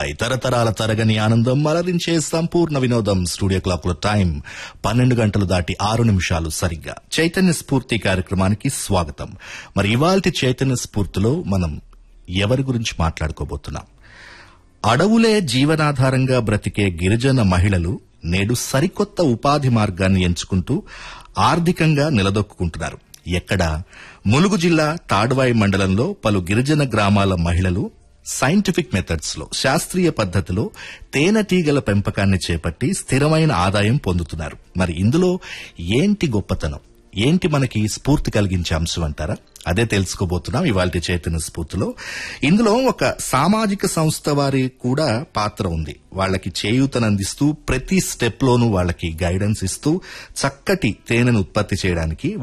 తరతరాల తరగని ఆనందం అలరించే సంపూర్ణ వినోదం స్టూడియో క్లాక్ లో టైం పన్నెండు గంటలు దాటి ఆరు నిమిషాలు సరిగ్గా చైతన్య స్ఫూర్తి కార్యక్రమానికి స్వాగతం మరి ఇవాల్టి చైతన్య స్ఫూర్తిలో మనం ఎవరి గురించి మాట్లాడుకోబోతున్నాం అడవులే జీవనాధారంగా బ్రతికే గిరిజన మహిళలు నేడు సరికొత్త ఉపాధి మార్గాన్ని ఎంచుకుంటూ ఆర్థికంగా నిలదొక్కుంటున్నారు ఎక్కడ ములుగు జిల్లా తాడ్వాయి మండలంలో పలు గిరిజన గ్రామాల మహిళలు సైంటిఫిక్ మెథడ్స్ లో శాస్త్రీయ పద్ధతిలో తేనెటీగల పెంపకాన్ని చేపట్టి స్థిరమైన ఆదాయం పొందుతున్నారు మరి ఇందులో ఏంటి గొప్పతనం ఏంటి మనకి స్ఫూర్తి కలిగించే అంశం అంటారా అదే తెలుసుకోబోతున్నాం ఇవాళ చైతన్య స్ఫూర్తిలో ఇందులో ఒక సామాజిక సంస్థ వారి కూడా పాత్ర ఉంది వాళ్ళకి చేయూతనందిస్తూ ప్రతి స్టెప్ లోనూ వాళ్ళకి గైడెన్స్ ఇస్తూ చక్కటి తేనెను ఉత్పత్తి చేయడానికి